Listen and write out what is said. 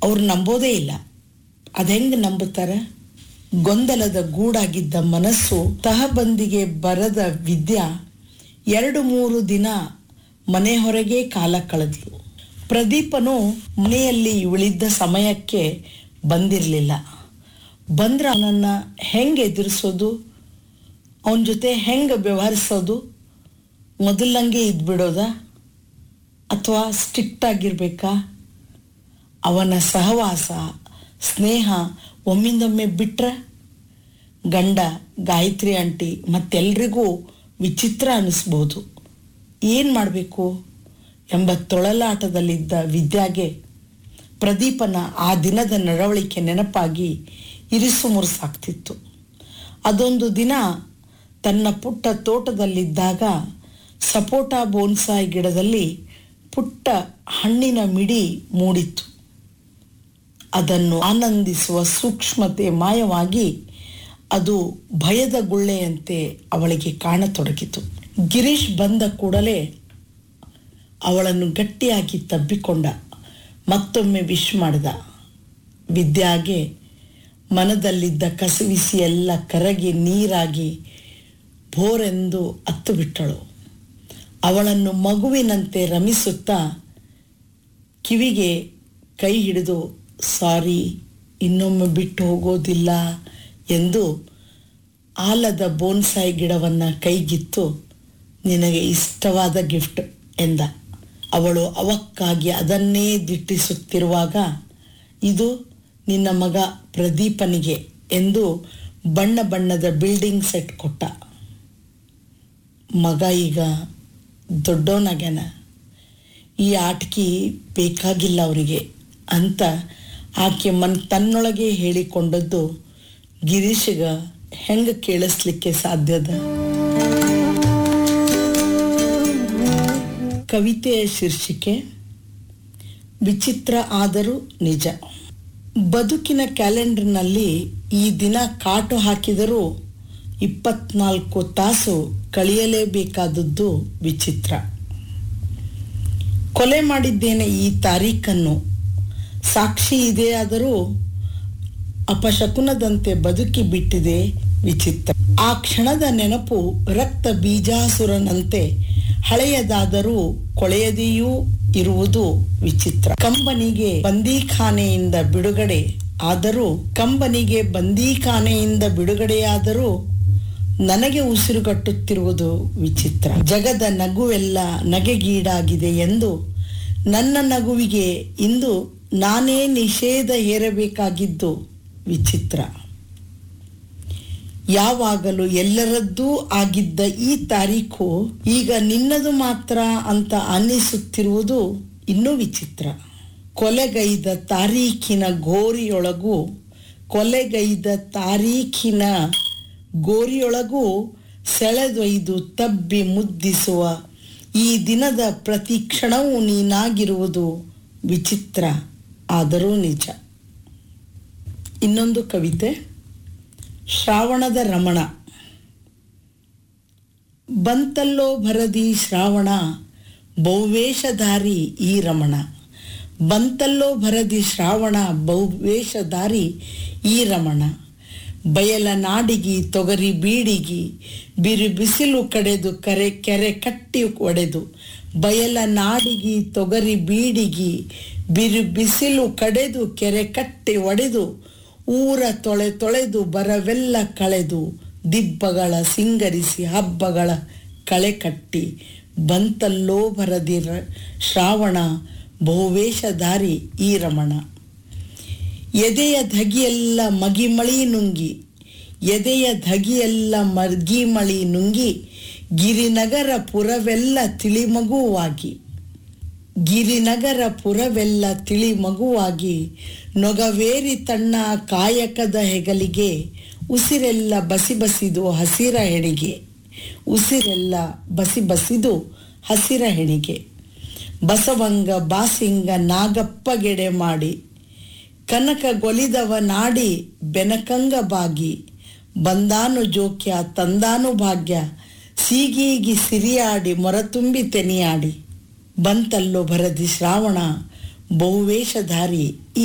ಅವ್ರು ನಂಬೋದೇ ಇಲ್ಲ ಅದೆಂಗೆ ನಂಬುತ್ತಾರೆ ಗೊಂದಲದ ಗೂಡಾಗಿದ್ದ ಮನಸ್ಸು ತಹಬಂದಿಗೆ ಬರದ ವಿದ್ಯಾ ಎರಡು ಮೂರು ದಿನ ಮನೆ ಹೊರಗೆ ಕಾಲ ಕಳೆದ್ಲು ಪ್ರದೀಪನು ಮನೆಯಲ್ಲಿ ಉಳಿದ್ದ ಸಮಯಕ್ಕೆ ಬಂದಿರಲಿಲ್ಲ ಬಂದ್ರೆ ಅವನನ್ನು ಹೆಂಗೆ ಎದುರಿಸೋದು ಅವನ ಜೊತೆ ಹೆಂಗೆ ವ್ಯವಹರಿಸೋದು ಮೊದಲಂಗೆ ಇದ್ಬಿಡೋದ ಅಥವಾ ಸ್ಟ್ರಿಕ್ಟ್ ಆಗಿರ್ಬೇಕಾ ಅವನ ಸಹವಾಸ ಸ್ನೇಹ ಒಮ್ಮಿಂದೊಮ್ಮೆ ಬಿಟ್ರೆ ಗಂಡ ಗಾಯತ್ರಿ ಆಂಟಿ ಮತ್ತೆಲ್ರಿಗೂ ವಿಚಿತ್ರ ಅನ್ನಿಸ್ಬೋದು ಏನು ಮಾಡಬೇಕು ಎಂಬ ತೊಳಲಾಟದಲ್ಲಿದ್ದ ವಿದ್ಯಾಗೆ ಪ್ರದೀಪನ ಆ ದಿನದ ನಡವಳಿಕೆ ನೆನಪಾಗಿ ಇರಿಸು ಮುರುಸಾಗ್ತಿತ್ತು ಅದೊಂದು ದಿನ ತನ್ನ ಪುಟ್ಟ ತೋಟದಲ್ಲಿದ್ದಾಗ ಸಪೋಟ ಬೋನ್ಸಾಯಿ ಗಿಡದಲ್ಲಿ ಪುಟ್ಟ ಹಣ್ಣಿನ ಮಿಡಿ ಮೂಡಿತ್ತು ಅದನ್ನು ಆನಂದಿಸುವ ಸೂಕ್ಷ್ಮತೆ ಮಾಯವಾಗಿ ಅದು ಭಯದ ಗುಳ್ಳೆಯಂತೆ ಅವಳಿಗೆ ಕಾಣತೊಡಗಿತು ಗಿರೀಶ್ ಬಂದ ಕೂಡಲೇ ಅವಳನ್ನು ಗಟ್ಟಿಯಾಗಿ ತಬ್ಬಿಕೊಂಡ ಮತ್ತೊಮ್ಮೆ ವಿಶ್ ಮಾಡಿದ ವಿದ್ಯಾಗೆ ಮನದಲ್ಲಿದ್ದ ಕಸವಿಸಿ ಎಲ್ಲ ಕರಗಿ ನೀರಾಗಿ ಭೋರೆಂದು ಅತ್ತು ಬಿಟ್ಟಳು ಅವಳನ್ನು ಮಗುವಿನಂತೆ ರಮಿಸುತ್ತಾ ಕಿವಿಗೆ ಕೈ ಹಿಡಿದು ಸಾರಿ ಇನ್ನೊಮ್ಮೆ ಬಿಟ್ಟು ಹೋಗೋದಿಲ್ಲ ಎಂದು ಆಲದ ಬೋನ್ಸಾಯಿ ಗಿಡವನ್ನು ಕೈಗಿತ್ತು ನಿನಗೆ ಇಷ್ಟವಾದ ಗಿಫ್ಟ್ ಎಂದ ಅವಳು ಅವಕ್ಕಾಗಿ ಅದನ್ನೇ ದಿಟ್ಟಿಸುತ್ತಿರುವಾಗ ಇದು ನಿನ್ನ ಮಗ ಪ್ರದೀಪನಿಗೆ ಎಂದು ಬಣ್ಣ ಬಣ್ಣದ ಬಿಲ್ಡಿಂಗ್ ಸೆಟ್ ಕೊಟ್ಟ ಮಗ ಈಗ ದೊಡ್ಡವನಾಗ್ಯಾನ ಈ ಆಟಿಕೆ ಬೇಕಾಗಿಲ್ಲ ಅವರಿಗೆ ಅಂತ ಆಕೆ ಮನ್ ತನ್ನೊಳಗೆ ಹೇಳಿಕೊಂಡದ್ದು ಗಿರೀಶ್ಗ ಹೆಂಗೆ ಕೇಳಿಸ್ಲಿಕ್ಕೆ ಸಾಧ್ಯದ ಕವಿತೆಯ ಶೀರ್ಷಿಕೆ ವಿಚಿತ್ರ ಆದರೂ ನಿಜ ಬದುಕಿನ ಕ್ಯಾಲೆಂಡರ್ನಲ್ಲಿ ಈ ದಿನ ಕಾಟು ಹಾಕಿದರೂ ಇಪ್ಪತ್ನಾಲ್ಕು ತಾಸು ಕಳೆಯಲೇಬೇಕಾದದ್ದು ವಿಚಿತ್ರ ಕೊಲೆ ಮಾಡಿದ್ದೇನೆ ಈ ತಾರೀಖನ್ನು ಸಾಕ್ಷಿ ಇದೆಯಾದರೂ ಅಪಶಕುನದಂತೆ ಬದುಕಿ ಬಿಟ್ಟಿದೆ ವಿಚಿತ್ರ ಆ ಕ್ಷಣದ ನೆನಪು ರಕ್ತ ಬೀಜಾಸುರನಂತೆ ಹಳೆಯದಾದರೂ ಕೊಳೆಯದೆಯೂ ಇರುವುದು ವಿಚಿತ್ರ ಕಂಬನಿಗೆ ಬಂದೀಖಾನೆಯಿಂದ ಬಿಡುಗಡೆ ಆದರೂ ಕಂಬನಿಗೆ ಬಂದೀಖಾನೆಯಿಂದ ಬಿಡುಗಡೆಯಾದರೂ ನನಗೆ ಉಸಿರುಗಟ್ಟುತ್ತಿರುವುದು ವಿಚಿತ್ರ ಜಗದ ನಗುವೆಲ್ಲ ನಗೆಗೀಡಾಗಿದೆ ಎಂದು ನನ್ನ ನಗುವಿಗೆ ಇಂದು ನಾನೇ ನಿಷೇಧ ಹೇರಬೇಕಾಗಿದ್ದು ವಿಚಿತ್ರ ಯಾವಾಗಲೂ ಎಲ್ಲರದ್ದೂ ಆಗಿದ್ದ ಈ ತಾರೀಖು ಈಗ ನಿನ್ನದು ಮಾತ್ರ ಅಂತ ಅನ್ನಿಸುತ್ತಿರುವುದು ಇನ್ನೂ ವಿಚಿತ್ರ ಕೊಲೆಗೈದ ತಾರೀಖಿನ ಗೋರಿಯೊಳಗೂ ಕೊಲೆಗೈದ ತಾರೀಖಿನ ಗೋರಿಯೊಳಗೂ ಸೆಳೆದೊಯ್ದು ತಬ್ಬಿ ಮುದ್ದಿಸುವ ಈ ದಿನದ ಪ್ರತಿ ಕ್ಷಣವೂ ನೀನಾಗಿರುವುದು ವಿಚಿತ್ರ ಆದರೂ ನಿಜ ಇನ್ನೊಂದು ಕವಿತೆ ಶ್ರಾವಣದ ರಮಣ ಬಂತಲ್ಲೋ ಭರದಿ ಶ್ರಾವಣ ಬಹುವೇಷಧಾರಿ ಈ ರಮಣ ಬಂತಲ್ಲೋ ಭರದಿ ಶ್ರಾವಣ ಬಹುವೇಷಧಾರಿ ಈ ರಮಣ ಬಯಲ ನಾಡಿಗಿ ತೊಗರಿ ಬೀಡಿಗಿ ಬಿರು ಬಿಸಿಲು ಕಡೆದು ಕರೆ ಕೆರೆ ಕಟ್ಟಿ ಒಡೆದು ಬಯಲ ನಾಡಿಗಿ ತೊಗರಿ ಬೀಡಿಗಿ ಬಿರು ಬಿಸಿಲು ಕಡೆದು ಕೆರೆ ಕಟ್ಟಿ ಒಡೆದು ಊರ ತೊಳೆ ತೊಳೆದು ಬರವೆಲ್ಲ ಕಳೆದು ದಿಬ್ಬಗಳ ಸಿಂಗರಿಸಿ ಹಬ್ಬಗಳ ಕಳೆ ಕಟ್ಟಿ ಬಂತಲ್ಲೋ ಬರದಿರ ಶ್ರಾವಣ ಬಹುವೇಷಧಾರಿ ಈ ರಮಣ ಎದೆಯ ಧಗಿಯೆಲ್ಲ ಮಗಿಮಳಿ ನುಂಗಿ ಎದೆಯ ಧಗಿಯೆಲ್ಲ ಮರ್ಗಿಮಳಿ ನುಂಗಿ ಗಿರಿನಗರ ಪುರವೆಲ್ಲ ತಿಳಿಮಗುವಾಗಿ ಗಿರಿನಗರ ಪುರವೆಲ್ಲ ತಿಳಿ ಮಗುವಾಗಿ ನೊಗವೇರಿ ತನ್ನ ಕಾಯಕದ ಹೆಗಲಿಗೆ ಉಸಿರೆಲ್ಲ ಬಸಿ ಬಸಿದು ಹಸಿರ ಹೆಣಿಗೆ ಉಸಿರೆಲ್ಲ ಬಸಿ ಬಸಿದು ಹಸಿರ ಹೆಣಿಗೆ ಬಸವಂಗ ಬಾಸಿಂಗ ನಾಗಪ್ಪಗೆಡೆ ಮಾಡಿ ಕನಕ ಗೊಲಿದವ ನಾಡಿ ಬೆನಕಂಗ ಬಾಗಿ ಬಂದಾನು ಜೋಕ್ಯ ತಂದಾನು ಭಾಗ್ಯ ಸೀಗೀಗಿ ಸಿರಿಯಾಡಿ ಮೊರತುಂಬಿ ತೆನಿಯಾಡಿ ಬಂತಲ್ಲೋ ಭರದಿ ಶ್ರಾವಣ ಬಹುವೇಷಧಾರಿ ಈ